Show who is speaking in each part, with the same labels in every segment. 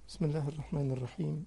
Speaker 1: بسم الله الرحمن الرحيم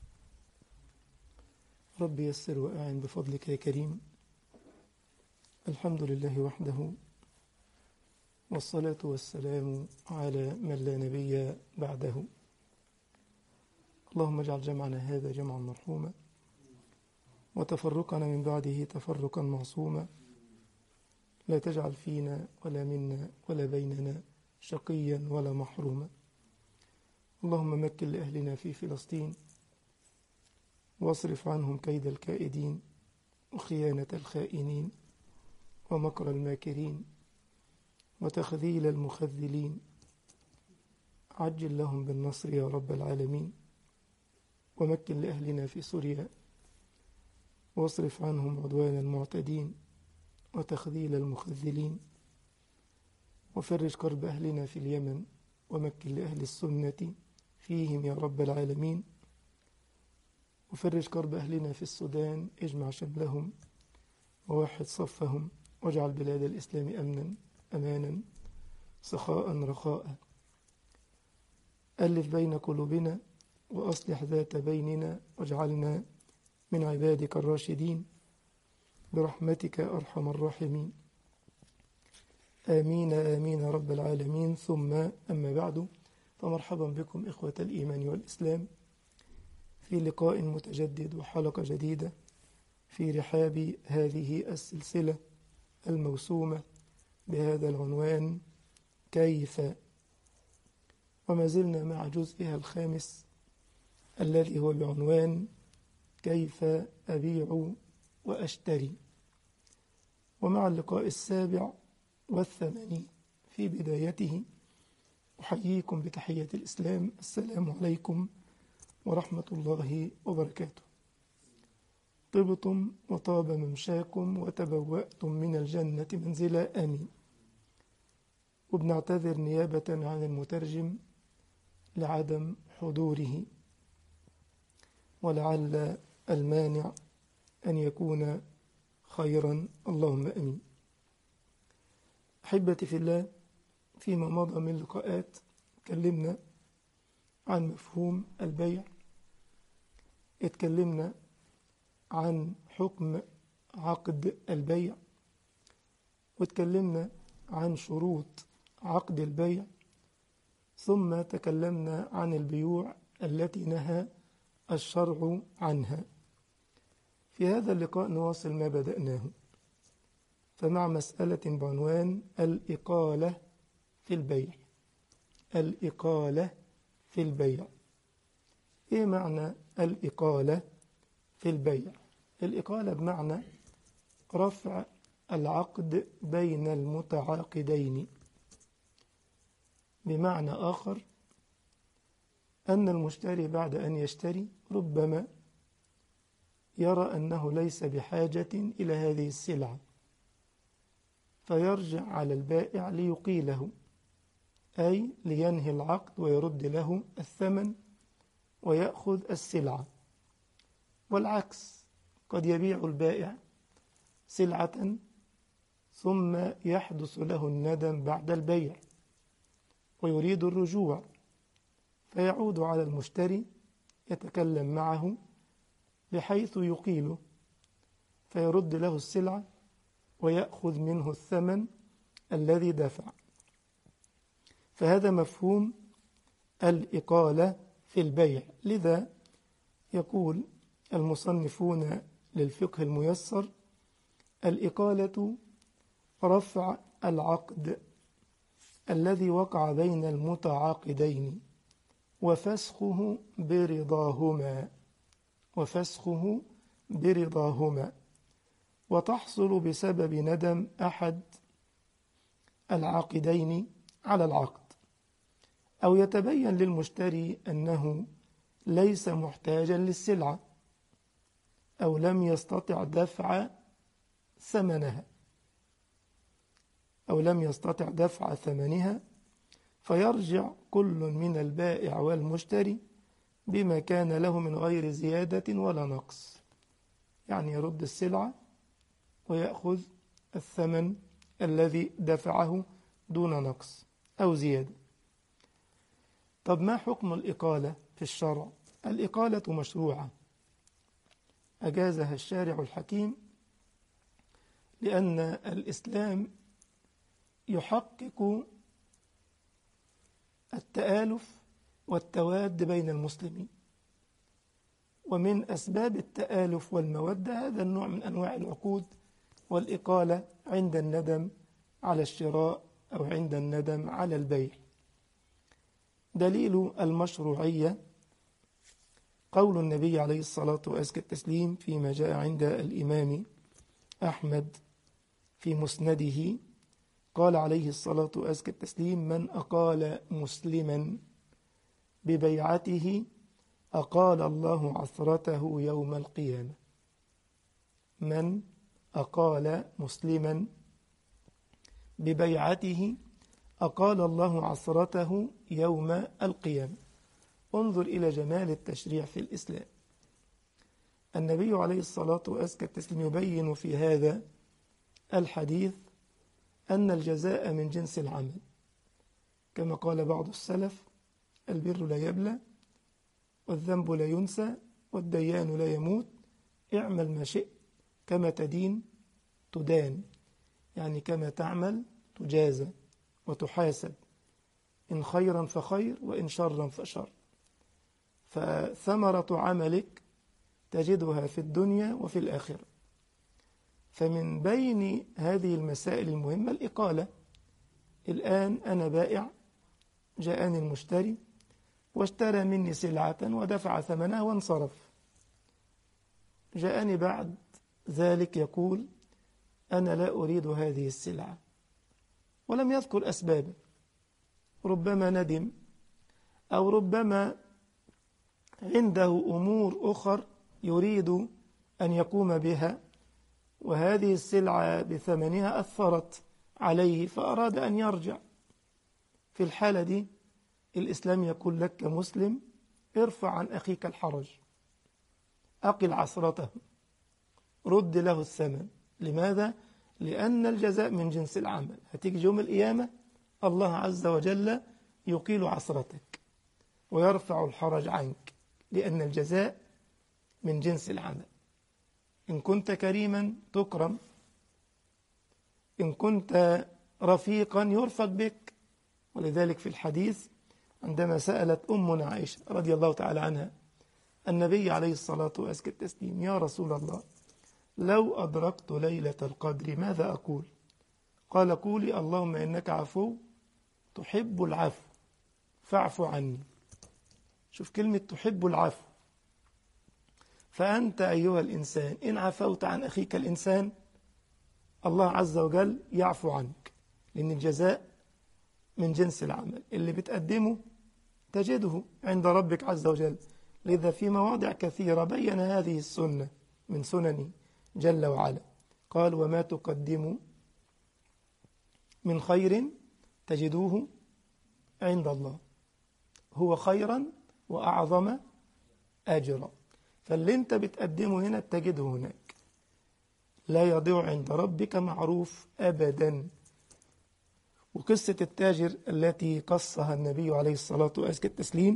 Speaker 1: رب يسر وأعن بفضلك يا كريم الحمد لله وحده والصلاة والسلام على من لا نبي بعده اللهم اجعل جمعنا هذا جمعا مرحوما وتفرقنا من بعده تفرقا معصوما لا تجعل فينا ولا منا ولا بيننا شقيا ولا محروما اللهم مكن لأهلنا في فلسطين واصرف عنهم كيد الكائدين وخيانة الخائنين ومكر الماكرين وتخذيل المخذلين عجل لهم بالنصر يا رب العالمين ومكن لأهلنا في سوريا واصرف عنهم عدوان المعتدين وتخذيل المخذلين وفرج كرب أهلنا في اليمن ومكن لأهل السنة فيهم يا رب العالمين وفرج كرب أهلنا في السودان اجمع شملهم ووحد صفهم واجعل بلاد الإسلام أمنا أمانا سخاء رخاء ألف بين قلوبنا وأصلح ذات بيننا واجعلنا من عبادك الراشدين برحمتك أرحم الراحمين آمين آمين رب العالمين ثم أما بعد فمرحبا بكم إخوة الإيمان والإسلام في لقاء متجدد وحلقة جديدة في رحاب هذه السلسلة الموسومة بهذا العنوان كيف وما زلنا مع جزئها الخامس الذي هو بعنوان كيف أبيع وأشتري ومع اللقاء السابع والثمانين في بدايته أحييكم بتحية الإسلام السلام عليكم ورحمة الله وبركاته طبتم وطاب ممشاكم وتبوأتم من الجنة منزلا آمين وبنعتذر نيابة عن المترجم لعدم حضوره ولعل المانع أن يكون خيرا اللهم أمين أحبتي في الله فيما مضى من لقاءات تكلمنا عن مفهوم البيع اتكلمنا عن حكم عقد البيع واتكلمنا عن شروط عقد البيع ثم تكلمنا عن البيوع التي نهى الشرع عنها في هذا اللقاء نواصل ما بدأناه فمع مسألة بعنوان الإقالة في البيع الإقالة في البيع إيه معنى الإقالة في البيع الإقالة بمعنى رفع العقد بين المتعاقدين بمعنى آخر أن المشتري بعد أن يشتري ربما يرى أنه ليس بحاجة إلى هذه السلعة فيرجع على البائع ليقيله أي لينهي العقد ويرد له الثمن ويأخذ السلعة والعكس قد يبيع البائع سلعة ثم يحدث له الندم بعد البيع ويريد الرجوع فيعود على المشتري يتكلم معه بحيث يقيله فيرد له السلعة ويأخذ منه الثمن الذي دفع فهذا مفهوم الإقالة في البيع لذا يقول المصنفون للفقه الميسر الإقالة رفع العقد الذي وقع بين المتعاقدين وفسخه برضاهما وفسخه برضاهما وتحصل بسبب ندم أحد العاقدين على العقد أو يتبين للمشتري أنه ليس محتاجا للسلعة أو لم يستطع دفع ثمنها أو لم يستطع دفع ثمنها فيرجع كل من البائع والمشتري بما كان له من غير زيادة ولا نقص يعني يرد السلعة ويأخذ الثمن الذي دفعه دون نقص أو زيادة طب ما حكم الإقالة في الشرع الإقالة مشروعة أجازها الشارع الحكيم لأن الإسلام يحقق التآلف والتواد بين المسلمين ومن أسباب التآلف والمودة هذا النوع من أنواع العقود والإقالة عند الندم على الشراء أو عند الندم على البيع دليل المشروعية قول النبي عليه الصلاة وأزكى التسليم فيما جاء عند الإمام أحمد في مسنده قال عليه الصلاة وأزكى التسليم من أقال مسلما ببيعته أقال الله عثرته يوم القيامة من أقال مسلما ببيعته أقال الله عثرته يوم القيامة انظر إلى جمال التشريع في الإسلام النبي عليه الصلاة وأزكى التسليم يبين في هذا الحديث أن الجزاء من جنس العمل كما قال بعض السلف البر لا يبلى والذنب لا ينسى والديان لا يموت اعمل ما شئت كما تدين تدان يعني كما تعمل تجازى وتحاسب إن خيرا فخير وإن شرا فشر فثمرة عملك تجدها في الدنيا وفي الآخرة فمن بين هذه المسائل المهمة الإقالة الآن أنا بائع جاءني المشتري واشترى مني سلعة ودفع ثمنها وانصرف جاءني بعد ذلك يقول أنا لا أريد هذه السلعة ولم يذكر أسبابه ربما ندم أو ربما عنده أمور أخر يريد أن يقوم بها وهذه السلعة بثمنها أثرت عليه فأراد أن يرجع في الحالة دي الإسلام يقول لك كمسلم ارفع عن أخيك الحرج أقل عصرته رد له الثمن لماذا؟ لأن الجزاء من جنس العمل هتيجي يوم القيامة الله عز وجل يقيل عصرتك ويرفع الحرج عنك لأن الجزاء من جنس العمل إن كنت كريما تكرم إن كنت رفيقا يرفق بك ولذلك في الحديث عندما سألت أمنا عائشة رضي الله تعالى عنها النبي عليه الصلاة وأزكى التسليم يا رسول الله لو أدركت ليلة القدر ماذا أقول قال قولي اللهم إنك عفو تحب العفو فاعف عني شوف كلمة تحب العفو فأنت أيها الإنسان إن عفوت عن أخيك الإنسان الله عز وجل يعفو عنك لأن الجزاء من جنس العمل اللي بتقدمه تجده عند ربك عز وجل لذا في مواضع كثيرة بين هذه السنة من سننه جل وعلا قال وما تقدموا من خير تجدوه عند الله هو خيرا وأعظم أجرا فاللي انت بتقدمه هنا تجده هناك لا يضيع عند ربك معروف أبدا وقصة التاجر التي قصها النبي عليه الصلاة وأزكى التسليم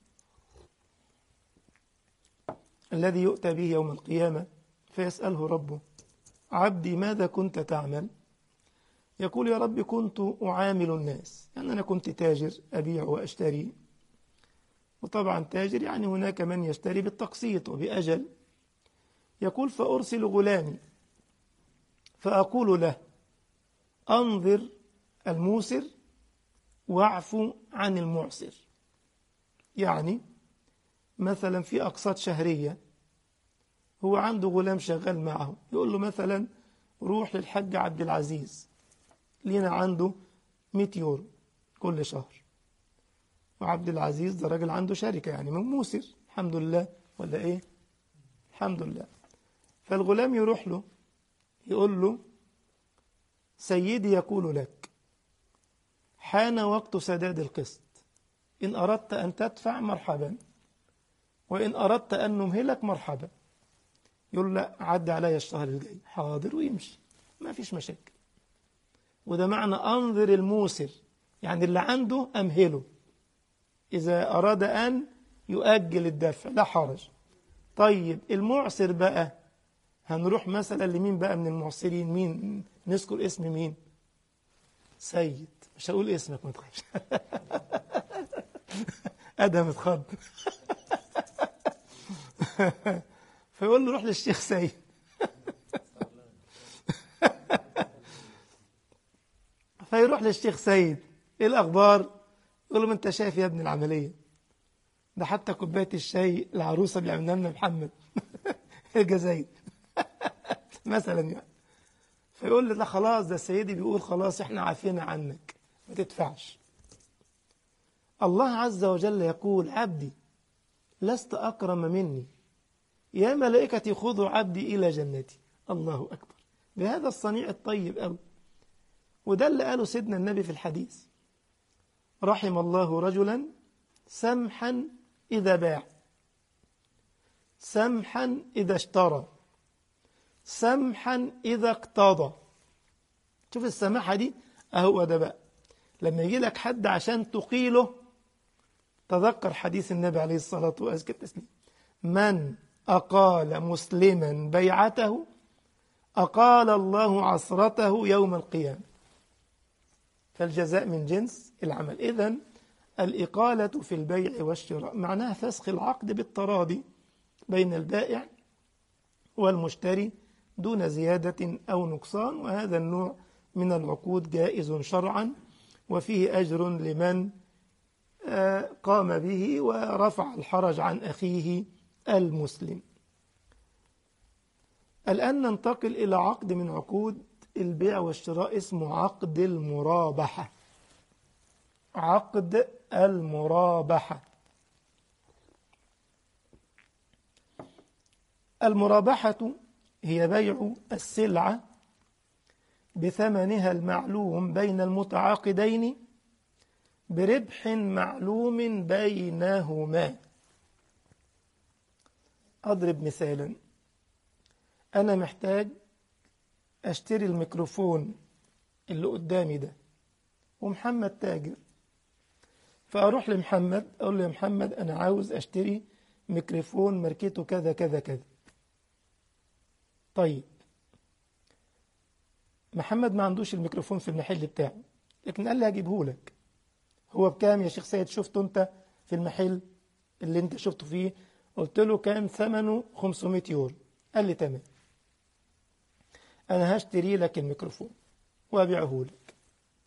Speaker 1: الذي يؤتى به يوم القيامة فيسأله ربه عبدي ماذا كنت تعمل يقول يا رب كنت أعامل الناس يعني أنا كنت تاجر أبيع وأشتري وطبعا تاجر يعني هناك من يشتري بالتقسيط وبأجل يقول فأرسل غلامي فأقول له أنظر الموسر واعفو عن المعسر يعني مثلا في أقساط شهرية هو عنده غلام شغال معه يقول له مثلا روح للحج عبد العزيز لينا عنده 100 يورو كل شهر وعبد العزيز ده راجل عنده شركة يعني من موسر الحمد لله ولا ايه الحمد لله فالغلام يروح له يقول له سيدي يقول لك حان وقت سداد القسط إن أردت أن تدفع مرحبا وإن أردت أن نمهلك مرحبا يقول لا عد عليا الشهر الجاي حاضر ويمشي ما فيش مشاكل وده معنى أنظر الموسر يعني اللي عنده أمهله إذا أراد أن يؤجل الدفع لا حرج طيب المعسر بقى هنروح مثلا لمين بقى من المعسرين مين نذكر اسم مين سيد مش هقول اسمك ما تخافش ادهم اتخض فيقول له روح للشيخ سيد فيروح للشيخ سيد ايه الاخبار يقول له ما انت شايف يا ابن العمليه ده حتى كوبايه الشاي العروسه اللي عملها لنا محمد الجزائر مثلا يعني فيقول لي لا خلاص ده سيدي بيقول خلاص احنا عافينا عنك ما تدفعش الله عز وجل يقول عبدي لست أكرم مني يا ملائكتي خذوا عبدي إلى جنتي الله أكبر بهذا الصنيع الطيب أوي وده اللي قاله سيدنا النبي في الحديث رحم الله رجلا سمحا إذا باع سمحا إذا اشترى سمحا إذا اقتضى شوف السماحة دي أهو ده بقى لما يجي لك حد عشان تقيله تذكر حديث النبي عليه الصلاة والسلام من أقال مسلما بيعته أقال الله عصرته يوم القيامة فالجزاء من جنس العمل إذن الإقالة في البيع والشراء معناها فسخ العقد بالتراضي بين البائع والمشتري دون زيادة أو نقصان وهذا النوع من العقود جائز شرعا وفيه أجر لمن قام به ورفع الحرج عن أخيه المسلم الآن ننتقل إلى عقد من عقود البيع والشراء اسمه عقد المرابحة عقد المرابحة المرابحة هي بيع السلعة بثمنها المعلوم بين المتعاقدين بربح معلوم بينهما أضرب مثالا أنا محتاج أشتري الميكروفون اللي قدامي ده ومحمد تاجر فأروح لمحمد أقول له يا محمد أنا عاوز أشتري ميكروفون ماركته كذا كذا كذا طيب محمد ما عندوش الميكروفون في المحل بتاعه لكن قال لي هجيبه لك هو بكام يا شيخ سيد شفته انت في المحل اللي انت شفته فيه قلت له كان ثمنه 500 يورو قال لي تمام انا هشتري لك الميكروفون وابيعه لك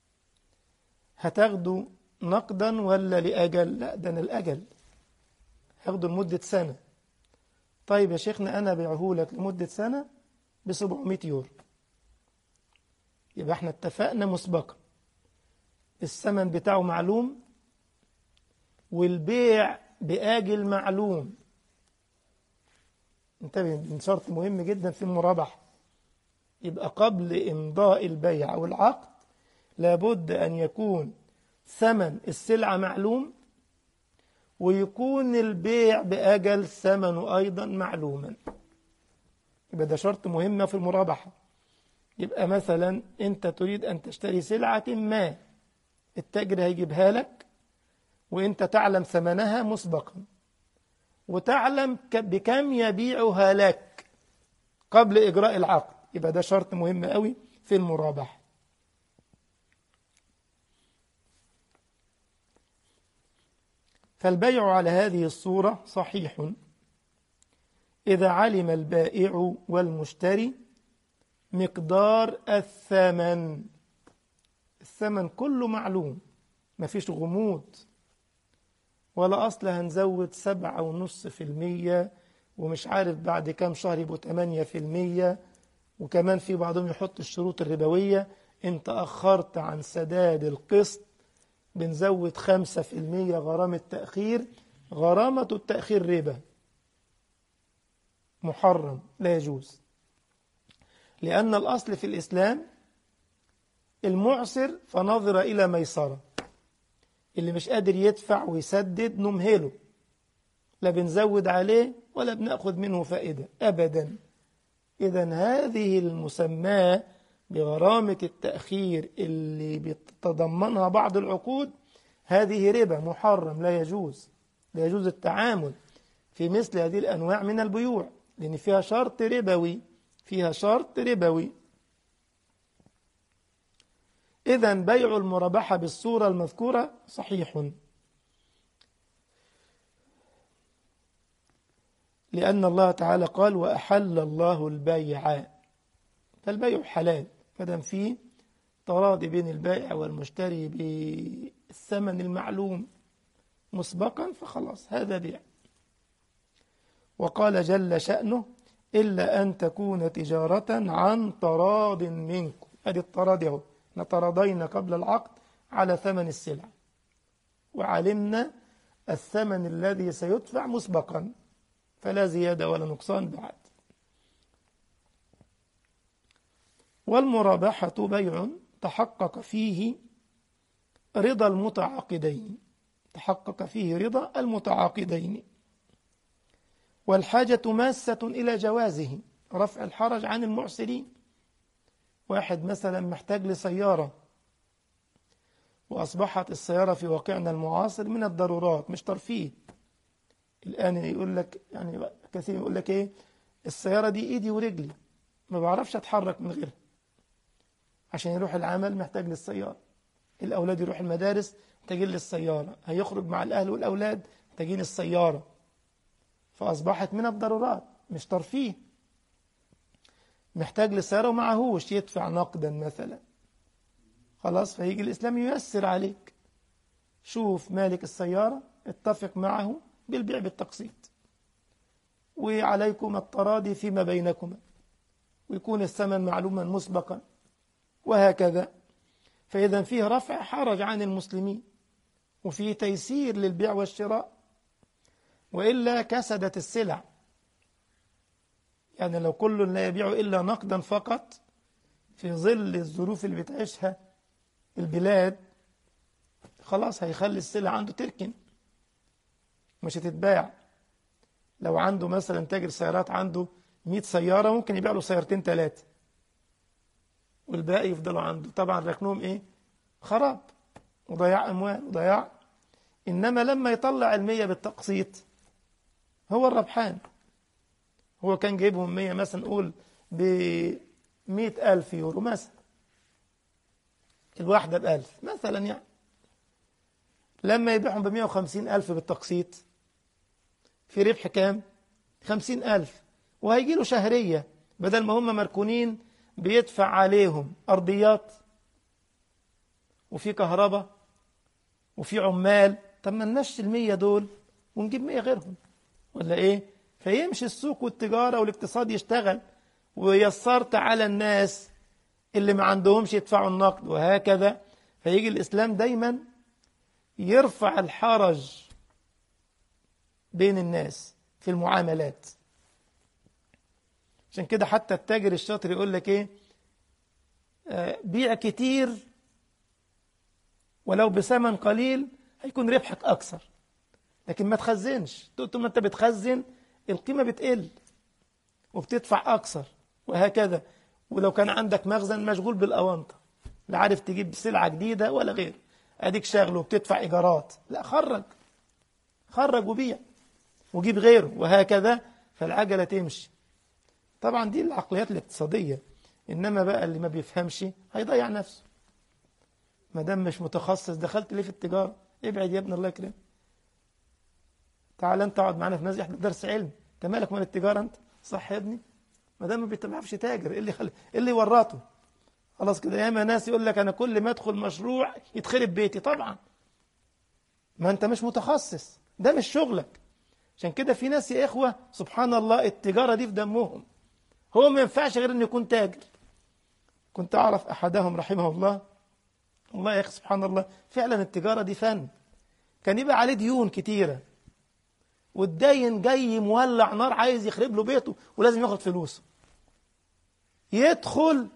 Speaker 1: هتاخده نقدا ولا لأجل لا ده انا الأجل هاخده لمدة سنة طيب يا شيخنا أنا أبيعه لك لمدة سنة ب 700 يورو يبقى احنا اتفقنا مسبقا الثمن بتاعه معلوم والبيع بآجل معلوم انتبه من شرط مهم جدا في المرابحة يبقى قبل إمضاء البيع أو العقد لابد أن يكون ثمن السلعة معلوم ويكون البيع بأجل ثمنه أيضا معلوما يبقى ده شرط مهم في المرابحة يبقى مثلا أنت تريد أن تشتري سلعة ما التاجر هيجيبها لك وأنت تعلم ثمنها مسبقا وتعلم بكم يبيعها لك قبل إجراء العقد يبقى ده شرط مهم قوي في المرابحة فالبيع على هذه الصورة صحيح إذا علم البائع والمشتري مقدار الثمن الثمن كله معلوم مفيش غموض ولا أصل هنزود سبعة ونص في المية ومش عارف بعد كام شهر يبقوا تمانية في المية وكمان في بعضهم يحط الشروط الربوية انت أخرت عن سداد القسط بنزود خمسة في المية غرامة تأخير غرامة التأخير ربا محرم لا يجوز لأن الأصل في الإسلام المعسر فنظر إلى ميسرة اللي مش قادر يدفع ويسدد نمهله لا بنزود عليه ولا بنأخذ منه فائدة أبدا إذا هذه المسماة بغرامة التأخير اللي بتتضمنها بعض العقود هذه ربا محرم لا يجوز لا يجوز التعامل في مثل هذه الأنواع من البيوع لأن فيها شرط ربوي فيها شرط ربوي إذا بيع المرابحة بالصورة المذكورة صحيح لأن الله تعالى قال وأحل الله البيع فالبيع حلال مادام فيه تراضي بين البائع والمشتري بالثمن المعلوم مسبقا فخلاص هذا بيع وقال جل شأنه إلا أن تكون تجارة عن تراض منكم أدي التراضي اهو نتراضينا قبل العقد على ثمن السلع وعلمنا الثمن الذي سيدفع مسبقا فلا زيادة ولا نقصان بعد والمرابحة بيع تحقق فيه رضا المتعاقدين تحقق فيه رضا المتعاقدين والحاجة ماسة إلى جوازه رفع الحرج عن المعسرين واحد مثلا محتاج لسيارة وأصبحت السيارة في واقعنا المعاصر من الضرورات مش ترفيه الآن يقول لك يعني كثير يقول لك إيه السيارة دي إيدي ورجلي ما بعرفش أتحرك من غيرها عشان يروح العمل محتاج للسيارة الأولاد يروح المدارس محتاجين للسيارة هيخرج مع الأهل والأولاد محتاجين السيارة فأصبحت من الضرورات مش ترفيه محتاج للسيارة ومعهوش يدفع نقدا مثلا خلاص فيجي الإسلام ييسر عليك شوف مالك السيارة اتفق معه بالبيع بالتقسيط وعليكم التراضي فيما بينكما ويكون الثمن معلوما مسبقا وهكذا فإذا فيه رفع حرج عن المسلمين وفيه تيسير للبيع والشراء وإلا كسدت السلع يعني لو كل لا يبيع إلا نقدا فقط في ظل الظروف اللي بتعيشها البلاد خلاص هيخلي السلع عنده تركن مش هتتباع لو عنده مثلا تاجر سيارات عنده 100 سيارة ممكن يبيع له سيارتين ثلاثة والباقي يفضلوا عنده طبعا ركنهم ايه خراب وضياع اموال وضياع انما لما يطلع المية بالتقسيط هو الربحان هو كان جايبهم مية مثلا نقول بمئة ألف يورو مثلا الواحدة بألف مثلا يعني لما يبيعهم بمئة وخمسين ألف بالتقسيط في ربح كام خمسين ألف وهيجي له شهرية بدل ما هم مركونين بيدفع عليهم أرضيات وفي كهرباء وفي عمال طب ما نمشي المية دول ونجيب مية غيرهم ولا إيه فيمشي السوق والتجارة والاقتصاد يشتغل ويسرت على الناس اللي ما عندهمش يدفعوا النقد وهكذا فيجي الإسلام دايما يرفع الحرج بين الناس في المعاملات عشان كده حتى التاجر الشاطر يقول لك ايه آه بيع كتير ولو بثمن قليل هيكون ربحك اكثر لكن ما تخزنش طول ما انت بتخزن القيمه بتقل وبتدفع اكثر وهكذا ولو كان عندك مخزن مشغول بالاونطه لا عارف تجيب سلعه جديده ولا غير اديك شاغله وبتدفع ايجارات لا خرج خرج وبيع وجيب غيره وهكذا فالعجله تمشي طبعا دي العقليات الاقتصادية إنما بقى اللي ما بيفهمش هيضيع نفسه ما دام مش متخصص دخلت ليه في التجارة ابعد يا ابن الله يكرمك تعال انت اقعد معانا في مسجد درس علم انت مالك من التجارة انت صح يا ابني ما دام ما بيتبعش تاجر ايه اللي خل... ايه اللي ورطه خلاص كده ياما ناس يقول لك انا كل ما ادخل مشروع يتخرب بيتي طبعا ما انت مش متخصص ده مش شغلك عشان كده في ناس يا اخوه سبحان الله التجاره دي في دمهم هو ما ينفعش غير انه يكون تاجر كنت اعرف احدهم رحمه الله والله يا اخي سبحان الله فعلا التجاره دي فن كان يبقى عليه ديون كتيره والداين جاي مولع نار عايز يخرب له بيته ولازم ياخد فلوسه يدخل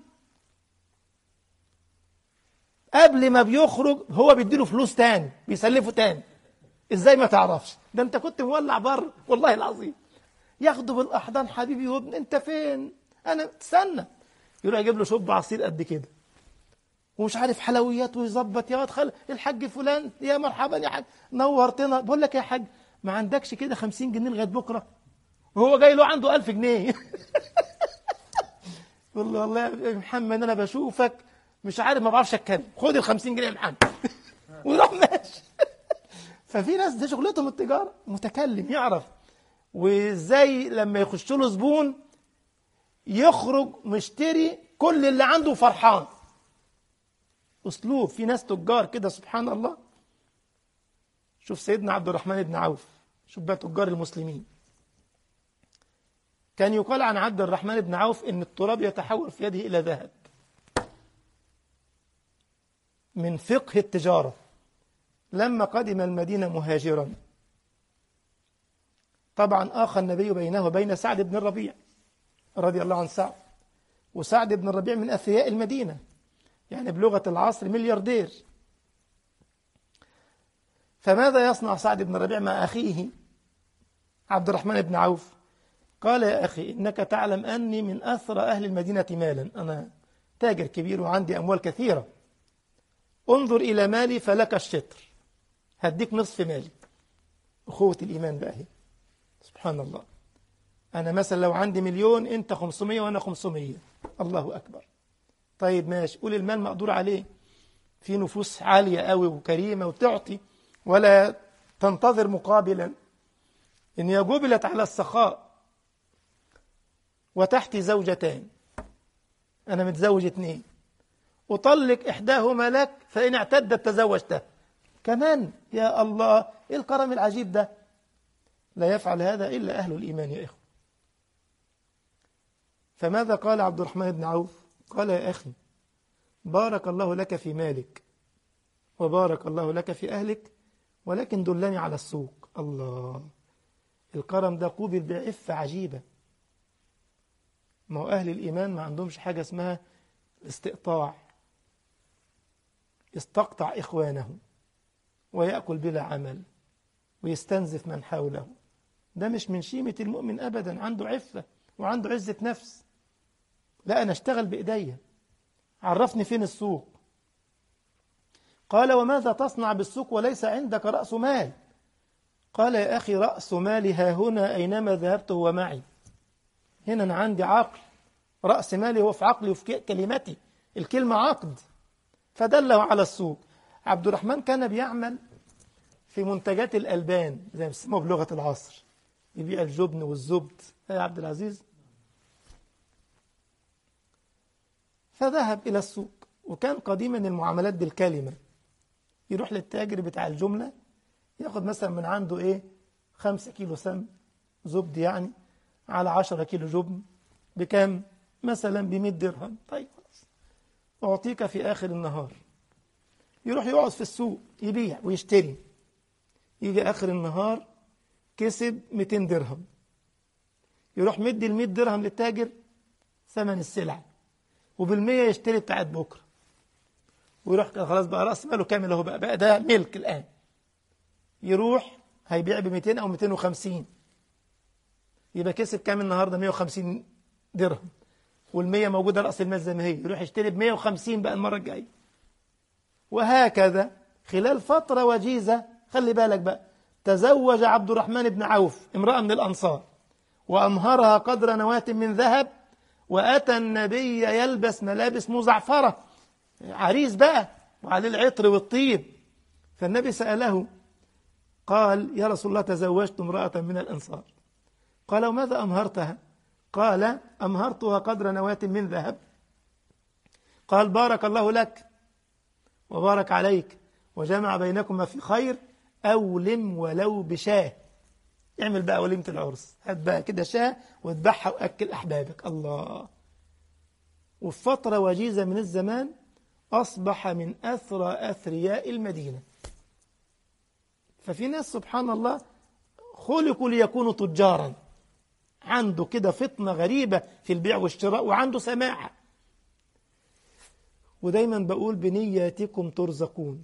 Speaker 1: قبل ما بيخرج هو بيديله فلوس تاني بيسلفه تاني ازاي ما تعرفش ده انت كنت مولع بره والله العظيم ياخده بالاحضان حبيبي وابن انت فين انا استنى يروح يجيب له شوب عصير قد كده ومش عارف حلويات ويظبط يا واد خل الحاج فلان يا مرحبا يا حاج نورتنا بقول لك يا حاج ما عندكش كده خمسين جنيه لغاية بكرة وهو جاي له عنده ألف جنيه يقول له والله يا محمد أنا بشوفك مش عارف ما بعرفش أتكلم خد ال 50 جنيه يا محمد ويروح ماشي ففي ناس دي شغلتهم التجارة متكلم يعرف وازاي لما يخش له زبون يخرج مشتري كل اللي عنده فرحان اسلوب في ناس تجار كده سبحان الله شوف سيدنا عبد الرحمن بن عوف شوف بقى تجار المسلمين كان يقال عن عبد الرحمن بن عوف ان التراب يتحول في يده الى ذهب من فقه التجاره لما قدم المدينه مهاجرا طبعا اخى النبي بينه وبين سعد بن الربيع رضي الله عن سعد وسعد بن الربيع من اثرياء المدينه يعني بلغه العصر ملياردير فماذا يصنع سعد بن الربيع مع اخيه عبد الرحمن بن عوف قال يا أخي إنك تعلم أني من أثرى أهل المدينة مالا أنا تاجر كبير وعندي أموال كثيرة انظر إلى مالي فلك الشطر هديك نصف مالي أخوة الإيمان بقى هي سبحان الله أنا مثلا لو عندي مليون أنت 500 وأنا 500 الله أكبر طيب ماشي قول المال مقدور عليه في نفوس عالية قوي وكريمة وتعطي ولا تنتظر مقابلا إن هي جبلت على السخاء وتحتي زوجتان أنا متزوج اتنين أطلق إحداهما لك فإن اعتدت تزوجته كمان يا الله إيه الكرم العجيب ده لا يفعل هذا إلا أهل الإيمان يا إخوة فماذا قال عبد الرحمن بن عوف قال يا أخي بارك الله لك في مالك وبارك الله لك في أهلك ولكن دلني على السوق الله الكرم ده قوبل بعفة عجيبة ما هو أهل الإيمان ما عندهمش حاجة اسمها الاستقطاع يستقطع إخوانه ويأكل بلا عمل ويستنزف من حوله ده مش من شيمة المؤمن أبدا عنده عفة وعنده عزة نفس لا أنا أشتغل بإيديا عرفني فين السوق قال وماذا تصنع بالسوق وليس عندك رأس مال قال يا أخي رأس مالي ها هنا أينما ذهبت هو معي هنا أنا عندي عقل رأس مالي هو في عقلي وفي كلمتي الكلمة عقد فدله على السوق عبد الرحمن كان بيعمل في منتجات الألبان زي ما بيسموها بلغة العصر يبيع الجبن والزبد يا عبد العزيز فذهب إلى السوق وكان قديما المعاملات بالكلمة يروح للتاجر بتاع الجملة ياخد مثلا من عنده إيه خمسة كيلو سم زبد يعني على عشرة كيلو جبن بكام مثلا بمئة درهم طيب خلاص أعطيك في آخر النهار يروح يقعد في السوق يبيع ويشتري يجي آخر النهار كسب 200 درهم يروح مدي ال 100 درهم للتاجر ثمن السلعة وبالمية يشتري بتاعت بكرة ويروح خلاص بقى رأس ماله كامل اهو بقى بقى ده ملك الآن يروح هيبيع ب 200 أو 250 يبقى كسب كام النهارده 150 درهم وال100 موجودة رأس المال زي ما هي يروح يشتري ب 150 بقى المرة الجاية وهكذا خلال فترة وجيزة خلي بالك بقى تزوج عبد الرحمن بن عوف امرأة من الأنصار وأمهرها قدر نواة من ذهب وأتى النبي يلبس ملابس مزعفرة عريس بقى وعليه العطر والطيب فالنبي سأله قال يا رسول الله تزوجت امرأة من الأنصار قال وماذا أمهرتها قال أمهرتها قدر نواة من ذهب قال بارك الله لك وبارك عليك وجمع بينكما في خير أولم ولو بشاه اعمل بقى وليمة العرس هات بقى كده شاه واذبحها وأكل أحبابك الله وفي فترة وجيزة من الزمان أصبح من أثرى أثرياء المدينة ففي ناس سبحان الله خلقوا ليكونوا تجارا عنده كده فطنة غريبة في البيع والشراء وعنده سماحة ودايما بقول بنياتكم ترزقون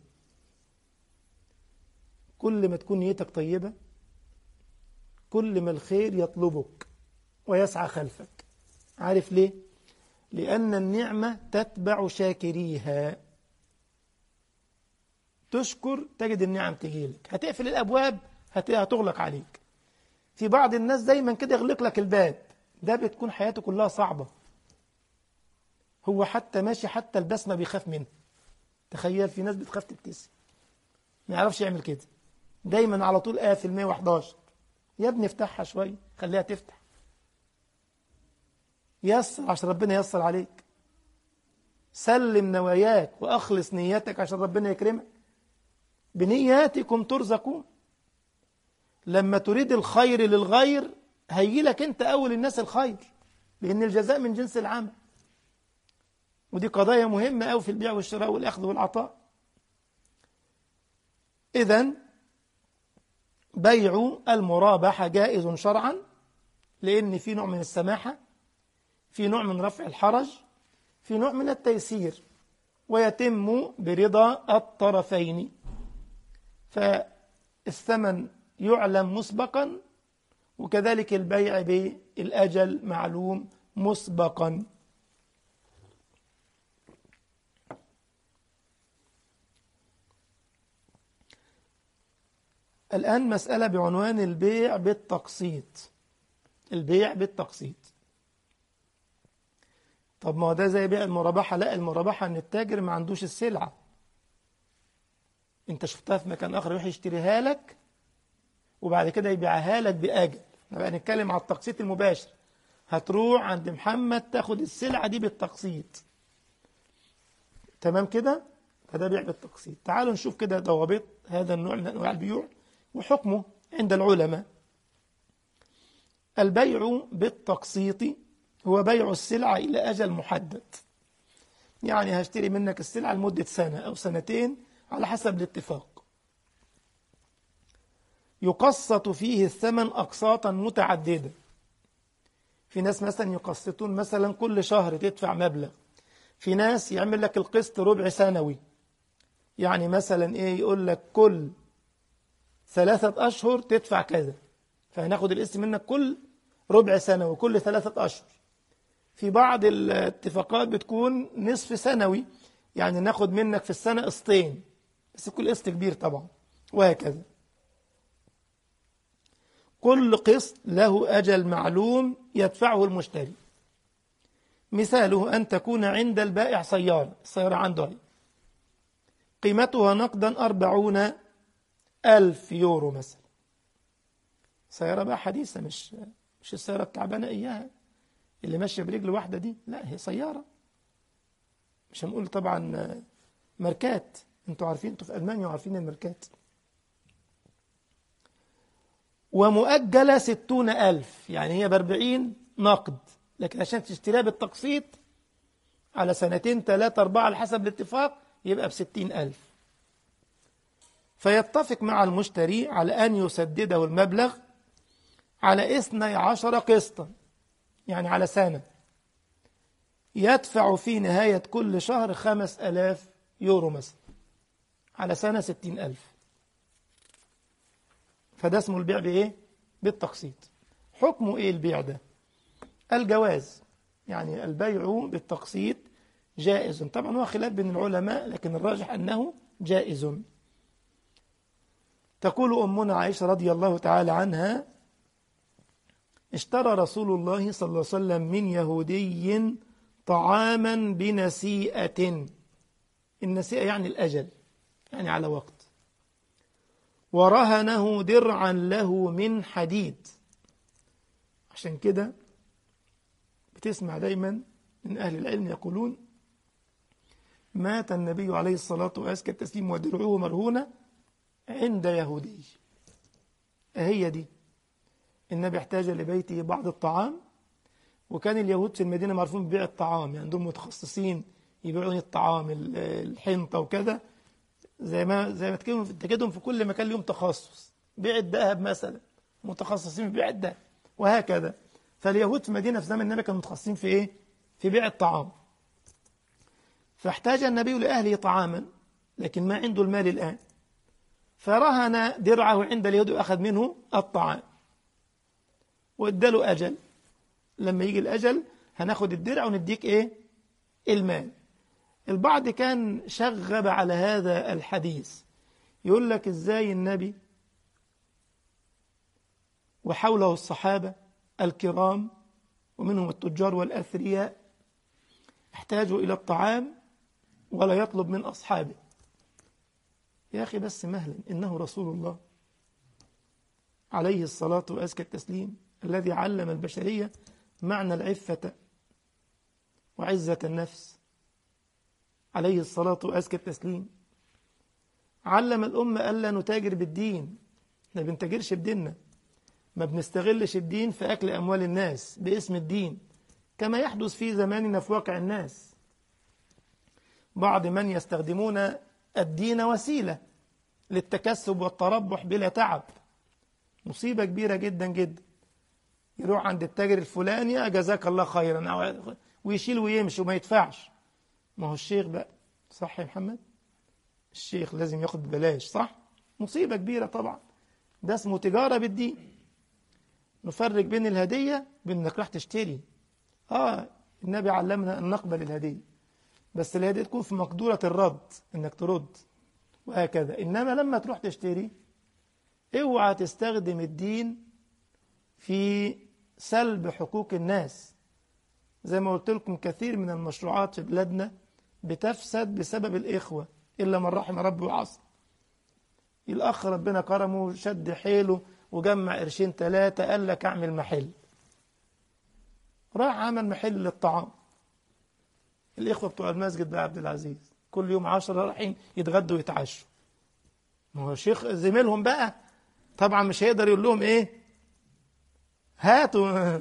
Speaker 1: كل ما تكون نيتك طيبة كل ما الخير يطلبك ويسعى خلفك عارف ليه؟ لأن النعمة تتبع شاكريها تشكر تجد النعم تجيلك هتقفل الأبواب هت- هتغلق عليك في بعض الناس دايما كده يغلق لك الباب ده بتكون حياته كلها صعبة هو حتى ماشي حتى البسمة بيخاف منها تخيل في ناس بتخاف تبتسم ما يعرفش يعمل كده دايما على طول قافل 111 يا ابني افتحها شوية خليها تفتح يسر عشان ربنا ييسر عليك سلم نواياك وأخلص نيتك عشان ربنا يكرمك بنياتكم ترزقون لما تريد الخير للغير هيجي لك انت اول الناس الخير لان الجزاء من جنس العمل ودي قضايا مهمة أوي في البيع والشراء والأخذ والعطاء إذا بيع المرابحة جائز شرعا لأن في نوع من السماحة في نوع من رفع الحرج في نوع من التيسير ويتم برضا الطرفين فالثمن يعلم مسبقا وكذلك البيع بالأجل معلوم مسبقا الآن مسألة بعنوان البيع بالتقسيط البيع بالتقسيط طب ما هو ده زي بيع المرابحة لا المرابحة ان التاجر ما عندوش السلعة انت شفتها في مكان اخر يروح يشتريها لك وبعد كده يبيعها لك بأجل نبقى نتكلم على التقسيط المباشر هتروح عند محمد تاخد السلعة دي بالتقسيط تمام كده فده بيع بالتقسيط تعالوا نشوف كده ضوابط هذا النوع من انواع البيوع وحكمه عند العلماء البيع بالتقسيط هو بيع السلعة إلى أجل محدد يعني هشتري منك السلعة لمدة سنة أو سنتين على حسب الاتفاق يقسط فيه الثمن أقساطا متعددة في ناس مثلا يقسطون مثلا كل شهر تدفع مبلغ في ناس يعمل لك القسط ربع سنوي يعني مثلا ايه يقول لك كل ثلاثة أشهر تدفع كذا فهناخد الاسم منك كل ربع سنة وكل ثلاثة أشهر في بعض الاتفاقات بتكون نصف سنوي يعني ناخد منك في السنة قسطين بس كل قسط كبير طبعا وهكذا كل قسط له أجل معلوم يدفعه المشتري مثاله أن تكون عند البائع سيارة السيارة عنده هي. قيمتها نقدا أربعون ألف يورو مثلا سيارة بقى حديثة مش مش السيارة التعبانة إياها اللي ماشية برجل واحدة دي لا هي سيارة مش هنقول طبعا ماركات انتوا عارفين انتوا في ألمانيا وعارفين الماركات ومؤجلة ستون ألف يعني هي بأربعين نقد لكن عشان تشتريها بالتقسيط على سنتين ثلاثة أربعة على حسب الاتفاق يبقى بستين ألف فيتفق مع المشتري على أن يسدده المبلغ على اثني عشر قسطا يعني على سنة يدفع في نهاية كل شهر خمس ألاف يورو مثلا على سنة ستين ألف فده اسمه البيع بإيه؟ بالتقسيط حكمه إيه البيع ده؟ الجواز يعني البيع بالتقسيط جائز طبعا هو خلاف بين العلماء لكن الراجح أنه جائز تقول أمنا عائشة رضي الله تعالى عنها اشترى رسول الله صلى الله عليه وسلم من يهودي طعاما بنسيئة النسيئة يعني الأجل يعني على وقت ورهنه درعا له من حديد عشان كده بتسمع دايما من أهل العلم يقولون مات النبي عليه الصلاة وأزكى التسليم ودرعه مرهونة عند يهودي هي دي النبي احتاج لبيته بعض الطعام وكان اليهود في المدينة معروفون ببيع الطعام يعني عندهم متخصصين يبيعون الطعام الحنطة وكذا زي ما زي ما تجدهم في كل مكان لهم تخصص بيع الذهب مثلا متخصصين في بيع الذهب وهكذا فاليهود في المدينة في زمن النبي كانوا متخصصين في ايه؟ في بيع الطعام فاحتاج النبي لأهله طعاما لكن ما عنده المال الآن فرهن درعه عند اليهود وأخذ منه الطعام واداله أجل لما يجي الأجل هناخد الدرع ونديك إيه المال البعض كان شغب على هذا الحديث يقول لك إزاي النبي وحوله الصحابة الكرام ومنهم التجار والأثرياء احتاجوا إلى الطعام ولا يطلب من أصحابه يا أخي بس مهلا إنه رسول الله عليه الصلاة وأزكى التسليم الذي علم البشرية معنى العفة وعزة النفس عليه الصلاة وأزكى التسليم علم الأمة ألا نتاجر بالدين ما بنتاجرش بديننا ما بنستغلش الدين في أكل أموال الناس باسم الدين كما يحدث في زماننا في واقع الناس بعض من يستخدمون الدين وسيلة للتكسب والتربح بلا تعب مصيبة كبيرة جدا جدا يروح عند التاجر الفلاني جزاك الله خيرا ويشيل ويمشي وما يدفعش ما هو الشيخ بقى صح يا محمد الشيخ لازم ياخد ببلاش صح مصيبة كبيرة طبعا ده اسمه تجارة بالدين نفرق بين الهدية بين انك راح تشتري اه النبي علمنا ان نقبل الهدية بس الهدية تكون في مقدورة الرد انك ترد وهكذا انما لما تروح تشتري اوعى تستخدم الدين في سلب حقوق الناس زي ما قلت لكم كثير من المشروعات في بلادنا بتفسد بسبب الإخوة إلا من رحم ربي وعصر الأخ ربنا كرمه شد حيله وجمع قرشين ثلاثة قال لك أعمل محل راح عمل محل للطعام الإخوة بتوع المسجد بقى عبد العزيز كل يوم عشرة رايحين يتغدوا ويتعشوا ما هو شيخ زميلهم بقى طبعا مش هيقدر يقول لهم ايه هاتوا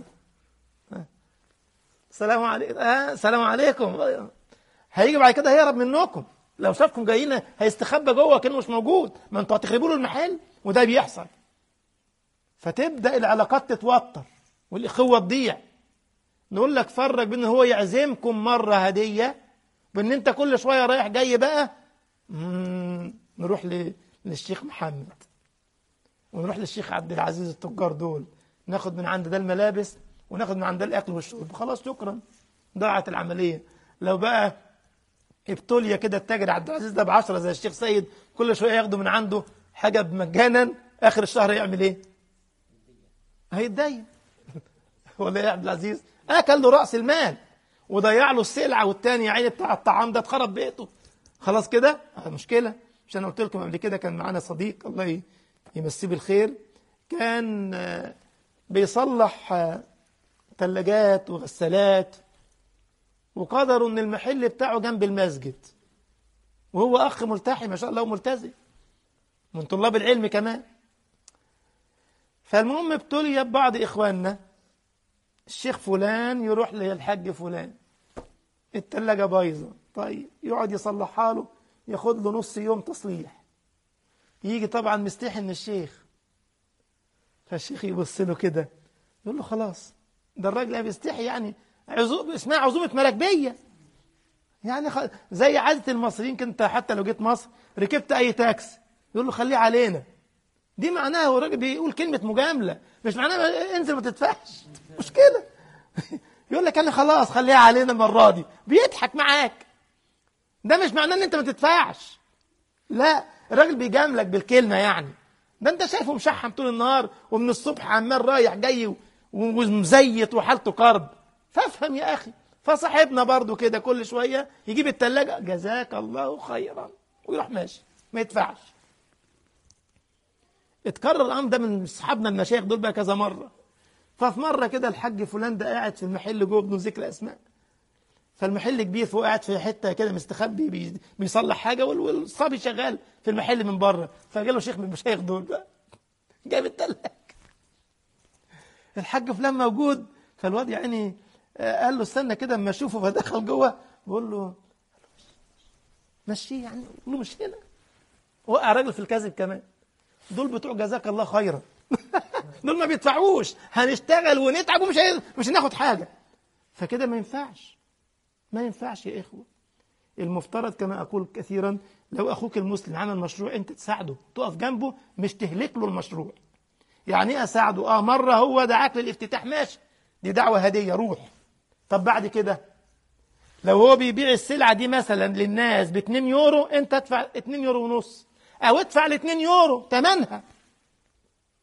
Speaker 1: السلام عليكم آه السلام عليكم هيجي بعد كده هيهرب منكم لو شافكم جايين هيستخبى جوه كانه مش موجود ما انتوا هتخربوا له المحل وده بيحصل فتبدا العلاقات تتوتر والاخوه تضيع نقول لك فرق بين هو يعزمكم مره هديه وان انت كل شويه رايح جاي بقى نروح للشيخ محمد ونروح للشيخ عبد العزيز التجار دول ناخد من عند ده الملابس وناخد من عند ده الاكل والشرب خلاص شكرا ضاعت العمليه لو بقى ابتليا كده التاجر عبد العزيز ده ب 10 زي الشيخ سيد كل شويه ياخدوا من عنده حاجه مجانا اخر الشهر يعمل ايه؟ هيتدين ولا ايه يا عبد العزيز؟ اكل له راس المال وضيع له السلعه والتاني يا عيني بتاع الطعام ده اتخرب بيته خلاص كده مشكله مش انا قلت لكم قبل كده كان معانا صديق الله يمسيه بالخير كان بيصلح ثلاجات وغسالات وقدروا ان المحل بتاعه جنب المسجد وهو اخ ملتحي ما شاء الله وملتزم من طلاب العلم كمان فالمهم ابتلي بعض اخواننا الشيخ فلان يروح للحاج فلان الثلاجه بايظه طيب يقعد يصلحها له ياخد له نص يوم تصليح يجي طبعا مستحي من الشيخ فالشيخ يبص له كده يقول له خلاص ده الراجل بيستحي يعني عزو... اسمها عزومه مراكبيه يعني خ... زي عاده المصريين كنت حتى لو جيت مصر ركبت اي تاكسي يقول له خليه علينا دي معناها هو الراجل بيقول كلمه مجامله مش معناها انزل ما تدفعش مشكله يقول لك انا خلاص خليها علينا المره دي بيضحك معاك ده مش معناه ان انت ما تدفعش لا الراجل بيجاملك بالكلمه يعني ده انت شايفه مشحم طول النهار ومن الصبح عمال رايح جاي ومزيت وحالته كرب فافهم يا اخي فصاحبنا برضو كده كل شويه يجيب التلاجة جزاك الله خيرا ويروح ماشي ما يدفعش اتكرر الامر ده من اصحابنا المشايخ دول بقى كذا مره ففي مره كده الحاج فلان ده قاعد في المحل جوه بدون ذكر اسماء فالمحل كبير فهو قاعد في حته كده مستخبي بي بيصلح حاجه والصبي شغال في المحل من بره فجاله شيخ من المشايخ دول بقى جاب التلاج الحاج فلان موجود فالواد يعني قال له استنى كده اما اشوفه فدخل جوه بقول له مشيه يعني قول له مش هنا وقع راجل في الكذب كمان دول بتوع جزاك الله خيرا دول ما بيدفعوش هنشتغل ونتعب ومش مش هناخد حاجه فكده ما ينفعش ما ينفعش يا إخوة المفترض كما أقول كثيرا لو أخوك المسلم عمل مشروع أنت تساعده تقف جنبه مش تهلك له المشروع يعني ايه أساعده آه مرة هو دعاك للافتتاح ماشي دي دعوة هدية روح طب بعد كده لو هو بيبيع السلعة دي مثلا للناس ب 2 يورو أنت ادفع 2 يورو ونص أو ادفع ل 2 يورو ثمنها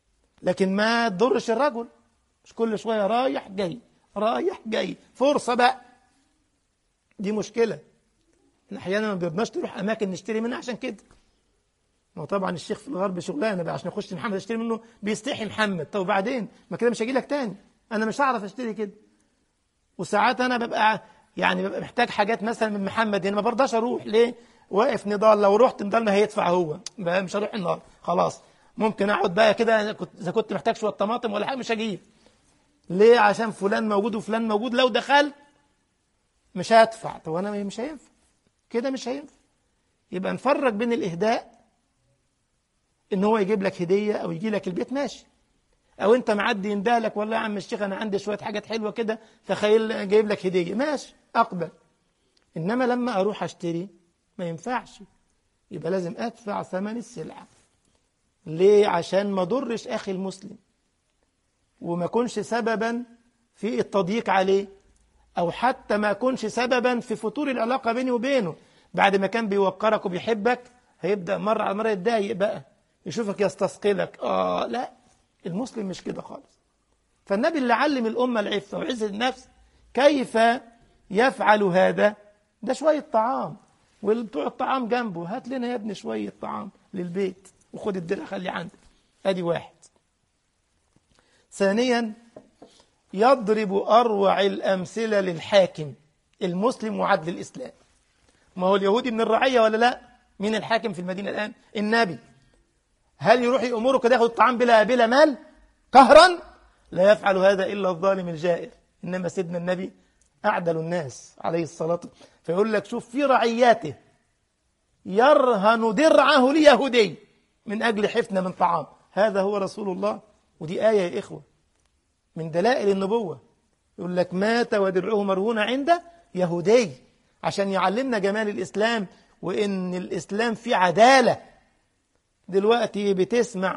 Speaker 1: لكن ما تضرش الرجل مش كل شوية رايح جاي رايح جاي فرصة بقى دي مشكلة احنا احيانا ما بنرضاش نروح اماكن نشتري منها عشان كده ما هو طبعا الشيخ في الغرب شغلانه بقى عشان اخش محمد اشتري منه بيستحي محمد طب وبعدين ما كده مش هجي لك تاني انا مش هعرف اشتري كده وساعات انا ببقى يعني ببقى محتاج حاجات مثلا من محمد هنا ما برضاش اروح ليه واقف نضال لو رحت نضال ما هيدفع هو بقى مش هروح النهار خلاص ممكن اقعد بقى كده كنت اذا كنت محتاج شويه طماطم ولا حاجه مش هجيب ليه عشان فلان موجود وفلان موجود لو دخلت مش هدفع طب انا مش هينفع كده مش هينفع يبقى نفرق بين الاهداء ان هو يجيب لك هديه او يجي لك البيت ماشي او انت معدي يندهلك والله يا عم الشيخ انا عندي شويه حاجات حلوه كده تخيل جايب لك هديه ماشي اقبل انما لما اروح اشتري ما ينفعش يبقى لازم ادفع ثمن السلعه ليه عشان ما ضرش اخي المسلم وما كنش سببا في التضييق عليه او حتى ما كنش سببا في فتور العلاقه بيني وبينه بعد ما كان بيوقرك وبيحبك هيبدا مره على مره يتضايق بقى يشوفك يستثقلك اه لا المسلم مش كده خالص فالنبي اللي علم الامه العفه وعزه النفس كيف يفعل هذا ده شويه طعام والبتوع الطعام جنبه هات لنا يا ابني شويه طعام للبيت وخد الدرع خلي عندك ادي واحد ثانيا يضرب أروع الأمثلة للحاكم المسلم وعدل الإسلام ما هو اليهودي من الرعية ولا لا مين الحاكم في المدينة الآن النبي هل يروح يأمره كده ياخد الطعام بلا بلا مال قهرا لا يفعل هذا إلا الظالم الجائر إنما سيدنا النبي أعدل الناس عليه الصلاة فيقول لك شوف في رعياته يرهن درعه ليهودي من أجل حفنة من طعام هذا هو رسول الله ودي آية يا إخوة من دلائل النبوة يقول لك مات ودرعه مرهون عند يهودي عشان يعلمنا جمال الإسلام وإن الإسلام فيه عدالة دلوقتي بتسمع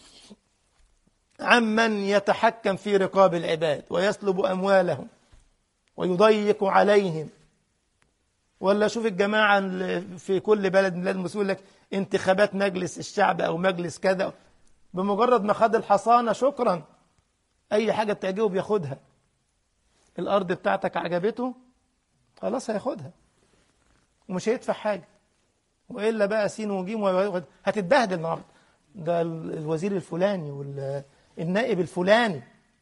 Speaker 1: عمن يتحكم في رقاب العباد ويسلب أموالهم ويضيق عليهم ولا شوف الجماعة في كل بلد من بلاد المسؤول لك انتخابات مجلس الشعب أو مجلس كذا بمجرد ما خد الحصانة شكرا أي حاجة بتعجبه بياخدها الأرض بتاعتك عجبته خلاص هياخدها ومش هيدفع حاجة وإلا بقى سين وجيم هتتبهدل النهارده ده الوزير الفلاني والنائب الفلاني